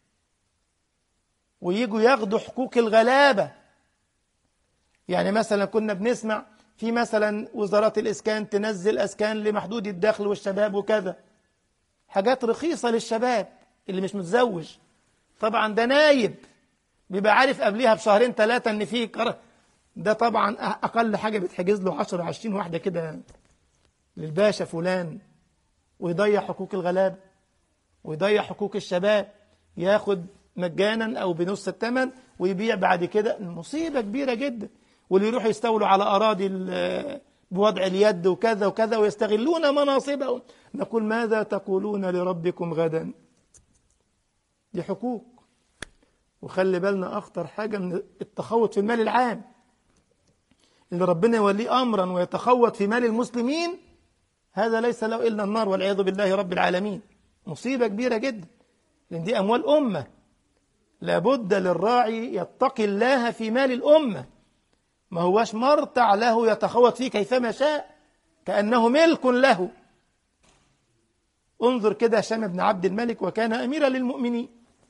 Speaker 1: ويجوا ياخدوا حقوق الغلابة يعني مثلا كنا بنسمع في مثلا وزارات الإسكان تنزل أسكان لمحدود الدخل والشباب وكذا حاجات رخيصة للشباب اللي مش متزوج طبعا ده نايب بيبقى عارف قبليها بشهرين ثلاثة ان في قرار ده طبعا اقل حاجة بتحجز له 10 20 واحدة كده للباشا فلان ويضيع حقوق الغلاب ويضيع حقوق الشباب ياخد مجانا او بنص الثمن ويبيع بعد كده مصيبة كبيرة جدا واللي يروحوا يستولوا على اراضي بوضع اليد وكذا وكذا ويستغلون مناصبهم نقول ماذا تقولون لربكم غدا دي حقوق وخلي بالنا أخطر حاجة من التخوط في المال العام اللي ربنا يوليه أمرا ويتخوط في مال المسلمين هذا ليس له إلا النار والعياذ بالله رب العالمين مصيبة كبيرة جدا لأن دي أموال أمة لابد للراعي يتقي الله في مال الأمة ما هواش مرتع له يتخوط فيه كيفما شاء كأنه ملك له انظر كده هشام بن عبد الملك وكان أميرا للمؤمنين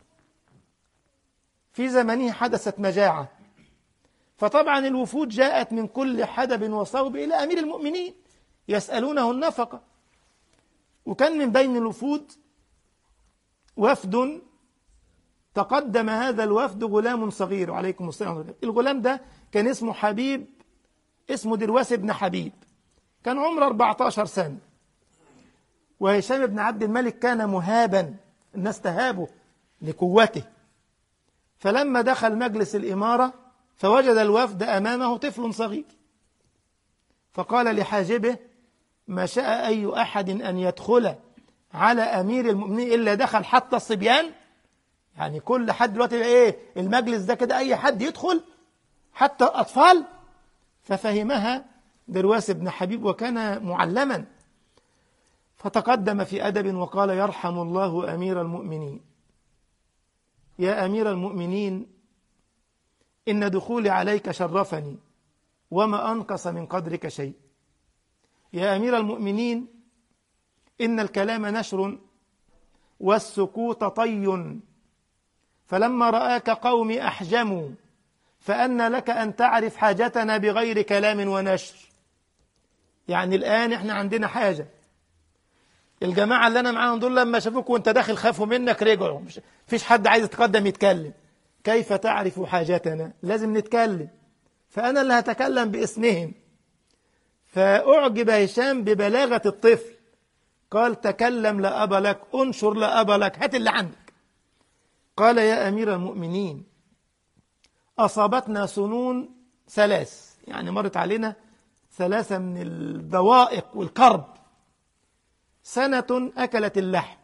Speaker 1: في زمنه حدثت مجاعة فطبعا الوفود جاءت من كل حدب وصوب إلى أمير المؤمنين يسألونه النفقة وكان من بين الوفود وفد تقدم هذا الوفد غلام صغير وعليكم السلام ورحمة الغلام ده كان اسمه حبيب اسمه درواس بن حبيب كان عمره 14 سنة وهشام بن عبد الملك كان مهابا الناس تهابه لقوته فلما دخل مجلس الإمارة فوجد الوفد أمامه طفل صغير فقال لحاجبه ما شاء أي أحد أن يدخل على أمير المؤمنين إلا دخل حتى الصبيان يعني كل حد دلوقتي إيه المجلس ده كده أي حد يدخل حتى الأطفال ففهمها درواس بن حبيب وكان معلما فتقدم في أدب وقال يرحم الله أمير المؤمنين يا أمير المؤمنين إن دخولي عليك شرفني وما أنقص من قدرك شيء يا أمير المؤمنين إن الكلام نشر والسكوت طي فلما رآك قومي أحجموا فأن لك أن تعرف حاجتنا بغير كلام ونشر يعني الآن إحنا عندنا حاجة الجماعة اللي أنا معاهم دول لما شافوك وأنت داخل خافوا منك رجعوا مش فيش حد عايز يتقدم يتكلم كيف تعرف حاجتنا لازم نتكلم فأنا اللي هتكلم باسمهم فأعجب هشام ببلاغة الطفل قال تكلم لا أبا لك انشر لا أبا لك هات اللي عندك قال يا أمير المؤمنين أصابتنا سنون ثلاث يعني مرت علينا ثلاثة من الضوائق والكرب سنة أكلت اللحم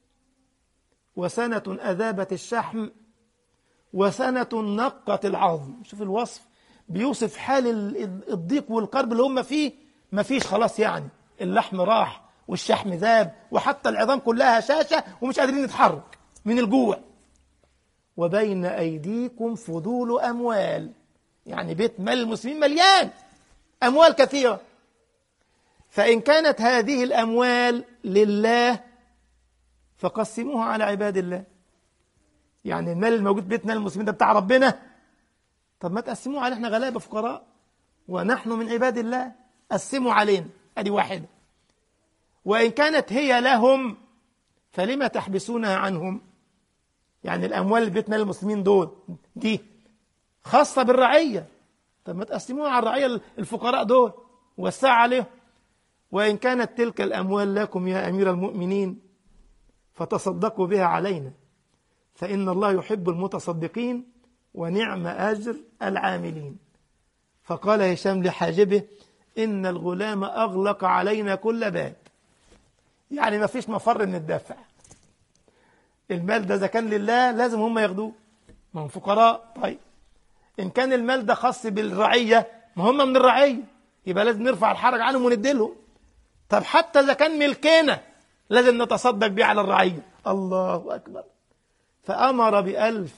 Speaker 1: وسنة أذابت الشحم وسنة نقت العظم شوف الوصف بيوصف حال الضيق والكرب اللي هم فيه مفيش خلاص يعني اللحم راح والشحم ذاب وحتى العظام كلها شاشة ومش قادرين نتحرك من الجوع وبين أيديكم فضول أموال يعني بيت مال المسلمين مليان أموال كثيرة فإن كانت هذه الأموال لله فقسموها على عباد الله يعني المال الموجود بيت مال المسلمين ده بتاع ربنا طب ما تقسموه على احنا غلابة فقراء ونحن من عباد الله قسموا علينا ادي واحدة وإن كانت هي لهم فلما تحبسونها عنهم يعني الأموال اللي بيت مال المسلمين دول دي خاصة بالرعية طب ما تقسموها على الرعية الفقراء دول وسع عليهم وإن كانت تلك الأموال لكم يا أمير المؤمنين فتصدقوا بها علينا فإن الله يحب المتصدقين ونعم أجر العاملين فقال هشام لحاجبه إن الغلام أغلق علينا كل باب يعني ما فيش مفر من الدفع المال ده إذا كان لله لازم هم ياخدوه ما هم فقراء طيب إن كان المال ده خاص بالرعية ما هم من الرعية يبقى لازم نرفع الحرج عنهم ونديلهم طب حتى إذا كان ملكنا لازم نتصدق بيه على الرعية الله أكبر فأمر بألف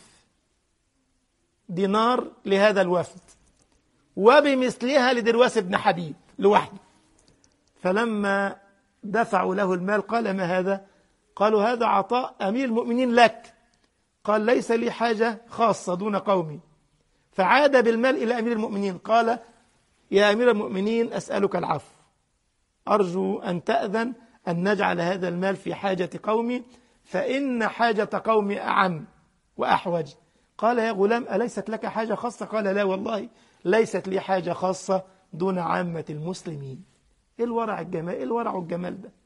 Speaker 1: دينار لهذا الوفد وبمثلها لدرواس بن حبيب لوحده فلما دفعوا له المال قال ما هذا قالوا هذا عطاء أمير المؤمنين لك قال ليس لي حاجة خاصة دون قومي فعاد بالمال إلى أمير المؤمنين قال يا أمير المؤمنين أسألك العفو أرجو أن تأذن أن نجعل هذا المال في حاجة قومي فإن حاجة قومي أعم وأحوج قال يا غلام أليست لك حاجة خاصة قال لا والله ليست لي حاجة خاصة دون عامة المسلمين إيه الورع الجمال إيه الورع الجمال ده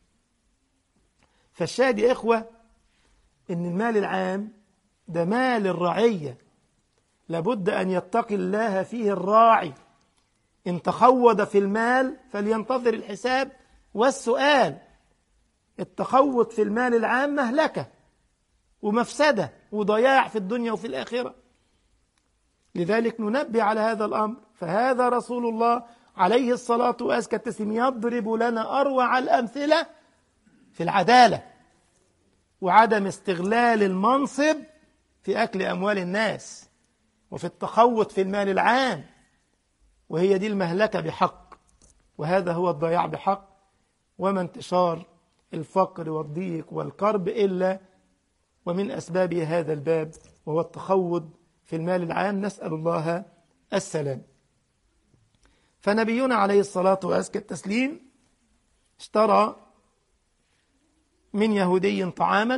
Speaker 1: فالشاهد يا إخوة إن المال العام ده مال الرعية لابد أن يتقي الله فيه الراعي إن تخوض في المال فلينتظر الحساب والسؤال التخوض في المال العام مهلكة ومفسدة وضياع في الدنيا وفي الآخرة لذلك ننبه على هذا الأمر فهذا رسول الله عليه الصلاة وأزكى التسليم يضرب لنا أروع الأمثلة في العدالة وعدم استغلال المنصب في أكل أموال الناس وفي التخوط في المال العام وهي دي المهلكة بحق وهذا هو الضياع بحق وما انتشار الفقر والضيق والكرب إلا ومن أسباب هذا الباب وهو التخوض في المال العام نسأل الله السلام فنبينا عليه الصلاة وأزكى التسليم اشترى من يهودي طعاما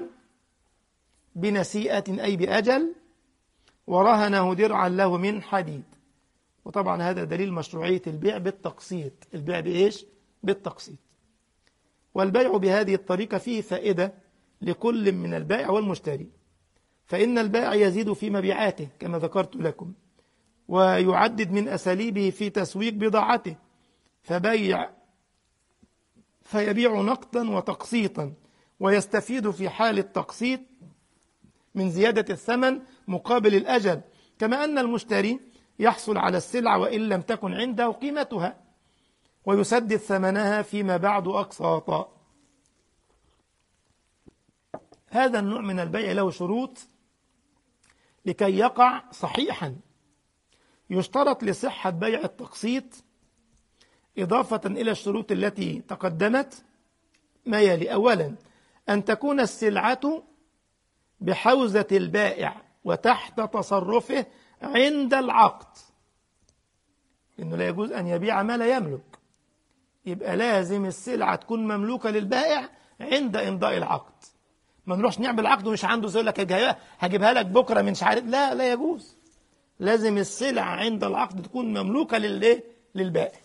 Speaker 1: بنسيئة أي بأجل ورهنه درعا له من حديد وطبعا هذا دليل مشروعية البيع بالتقسيط البيع بإيش؟ بالتقسيط والبيع بهذه الطريقة فيه فائدة لكل من البائع والمشتري فإن البائع يزيد في مبيعاته كما ذكرت لكم ويعدد من أساليبه في تسويق بضاعته فبيع فيبيع نقدا وتقسيطا ويستفيد في حال التقسيط من زيادة الثمن مقابل الأجل كما أن المشتري يحصل على السلعة وإن لم تكن عنده قيمتها ويسدد ثمنها فيما بعد أقساطا هذا النوع من البيع له شروط لكي يقع صحيحا يشترط لصحة بيع التقسيط إضافة إلى الشروط التي تقدمت ما يلي أولا أن تكون السلعة بحوزة البائع وتحت تصرفه عند العقد إنه لا يجوز أن يبيع ما لا يملك يبقى لازم السلعة تكون مملوكة للبائع عند إمضاء العقد ما نروحش نعمل عقد ومش عنده يقول لك هجيبها لك بكرة من عارف لا لا يجوز لازم السلعة عند العقد تكون مملوكة للإيه للبائع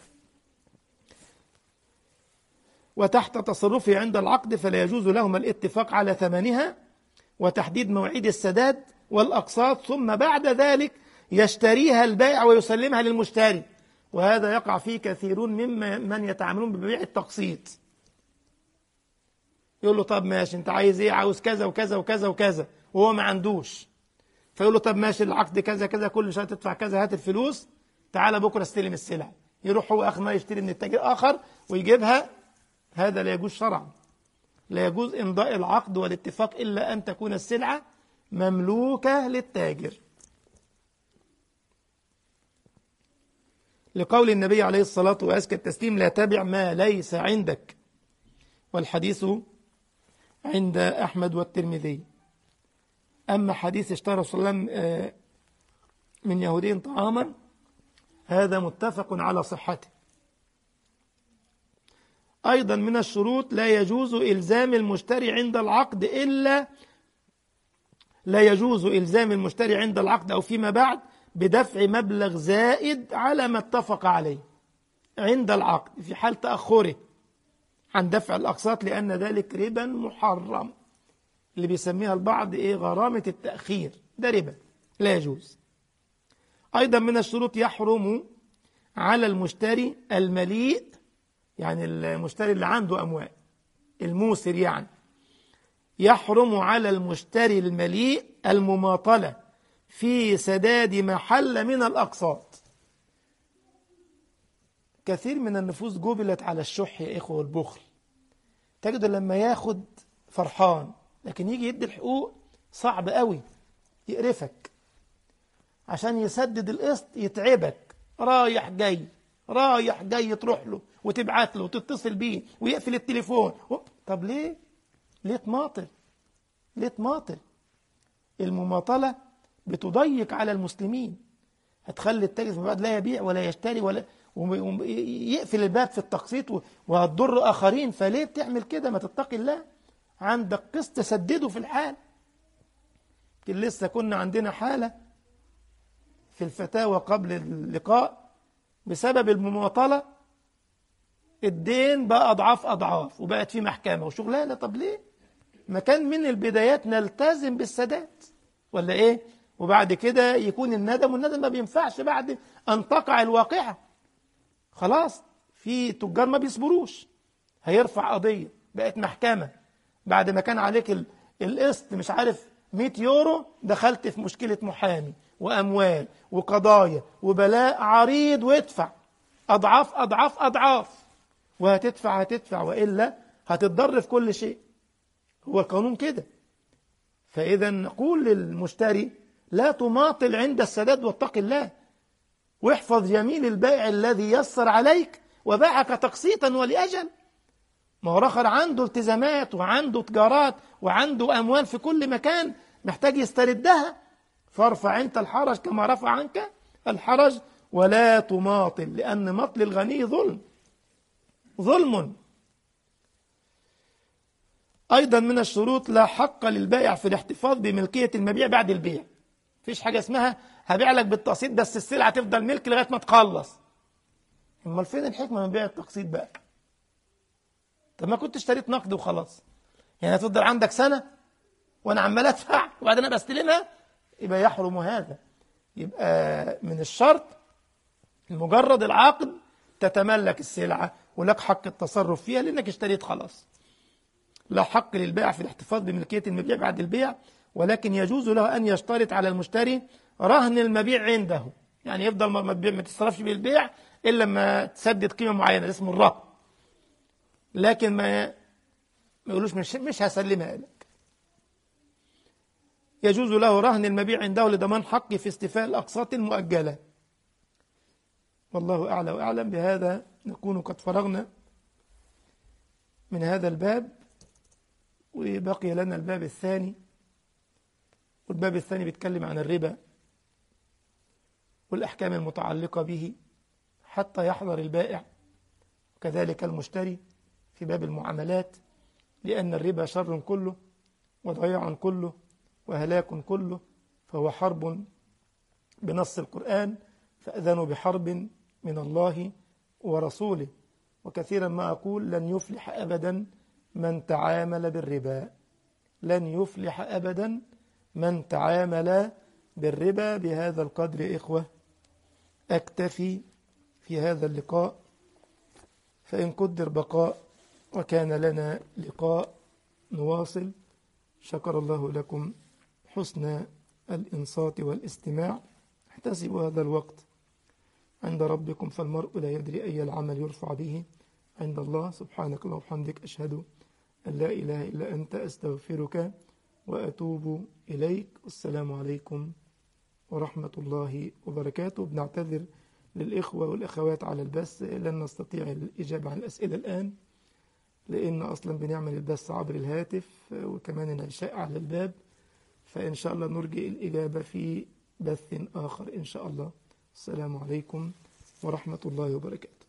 Speaker 1: وتحت تصرفه عند العقد فلا يجوز لهما الاتفاق على ثمنها وتحديد مواعيد السداد والأقساط ثم بعد ذلك يشتريها البائع ويسلمها للمشتري وهذا يقع فيه كثيرون ممن من يتعاملون ببيع التقسيط يقول له طب ماشي انت عايز ايه عاوز كذا وكذا وكذا وكذا وهو ما عندوش فيقول له طب ماشي العقد كذا كذا كل شهر تدفع كذا هات الفلوس تعالى بكره استلم السلعه يروح هو اخر ما يشتري من التاجر اخر ويجيبها هذا لا يجوز شرعا لا يجوز امضاء العقد والاتفاق الا ان تكون السلعه مملوكه للتاجر لقول النبي عليه الصلاة وأزكى التسليم لا تبع ما ليس عندك والحديث عند أحمد والترمذي أما حديث اشترى صلى الله عليه وسلم من يهودين طعاما هذا متفق على صحته أيضا من الشروط لا يجوز إلزام المشتري عند العقد إلا لا يجوز إلزام المشتري عند العقد أو فيما بعد بدفع مبلغ زائد على ما اتفق عليه عند العقد في حال تأخره عن دفع الأقساط لأن ذلك ربا محرم اللي بيسميها البعض إيه غرامة التأخير ده ربا لا يجوز أيضا من الشروط يحرم على المشتري المليء يعني المشتري اللي عنده أموال الموسر يعني يحرم على المشتري المليء المماطلة في سداد محل من الأقساط كثير من النفوس جبلت على الشح يا إخوة والبخل تجد لما ياخد فرحان لكن يجي يدي الحقوق صعب قوي يقرفك عشان يسدد القسط يتعبك رايح جاي رايح جاي تروح له وتبعت له وتتصل بيه ويقفل التليفون و... طب ليه ليه تماطل ليه تماطل المماطلة بتضيق على المسلمين هتخلي التاجر في بعد لا يبيع ولا يشتري ولا يقفل الباب في التقسيط وهتضر آخرين فليه بتعمل كده ما تتقي الله عندك قسط سدده في الحال لسه كنا عندنا حالة في الفتاوى قبل اللقاء بسبب المماطلة الدين بقى أضعاف أضعاف وبقت في محكمة وشغلانة طب ليه ما كان من البدايات نلتزم بالسداد ولا إيه وبعد كده يكون الندم والندم ما بينفعش بعد أن تقع الواقعة خلاص في تجار ما بيصبروش هيرفع قضية بقت محكمة بعد ما كان عليك القسط مش عارف 100 يورو دخلت في مشكلة محامي وأموال وقضايا وبلاء عريض وادفع أضعاف أضعاف أضعاف وهتدفع هتدفع وإلا هتتضر في كل شيء هو القانون كده فإذا نقول للمشتري لا تماطل عند السداد واتق الله واحفظ يمين البائع الذي يسر عليك وباعك تقسيطا ولأجل ما هو رخر عنده التزامات وعنده تجارات وعنده أموال في كل مكان محتاج يستردها فارفع أنت الحرج كما رفع عنك الحرج ولا تماطل لأن مطل الغني ظلم ظلم أيضا من الشروط لا حق للبائع في الاحتفاظ بملكية المبيع بعد البيع فيش حاجة اسمها هبيع لك بالتقسيط بس السلعة تفضل ملك لغاية ما تخلص امال فين الحكمة من بيع التقسيط بقى طب ما كنت اشتريت نقد وخلاص يعني هتفضل عندك سنة وانا عمال ادفع وبعدين ابقى استلمها يبقى يحرم هذا يبقى من الشرط مجرد العقد تتملك السلعة ولك حق التصرف فيها لأنك اشتريت خلاص لا حق للبائع في الاحتفاظ بملكية المبيع بعد البيع ولكن يجوز له أن يشترط على المشتري رهن المبيع عنده يعني يفضل ما ما تصرفش بالبيع إلا لما تسدد قيمة معينة اسمه الرهن لكن ما ما يقولوش مش مش هسلمها لك يجوز له رهن المبيع عنده لضمان حقه في استيفاء الأقساط المؤجلة والله أعلى وأعلم بهذا نكون قد فرغنا من هذا الباب وبقي لنا الباب الثاني والباب الثاني بيتكلم عن الربا والأحكام المتعلقة به حتى يحذر البائع وكذلك المشتري في باب المعاملات لأن الربا شر كله وضياع كله وهلاك كله فهو حرب بنص القرآن فأذنوا بحرب من الله ورسوله وكثيرا ما أقول لن يفلح أبدا من تعامل بالربا لن يفلح أبدا من تعامل بالربا بهذا القدر إخوة أكتفي في هذا اللقاء فإن قدر بقاء وكان لنا لقاء نواصل شكر الله لكم حسن الإنصات والاستماع احتسبوا هذا الوقت عند ربكم فالمرء لا يدري أي العمل يرفع به عند الله سبحانك اللهم وبحمدك أشهد أن لا إله إلا أنت أستغفرك وأتوب إليك والسلام عليكم ورحمة الله وبركاته بنعتذر للإخوة والأخوات على البث لن نستطيع الإجابة عن الأسئلة الآن لأن أصلا بنعمل البث عبر الهاتف وكمان العشاء على الباب فإن شاء الله نرجئ الإجابة في بث آخر إن شاء الله السلام عليكم ورحمة الله وبركاته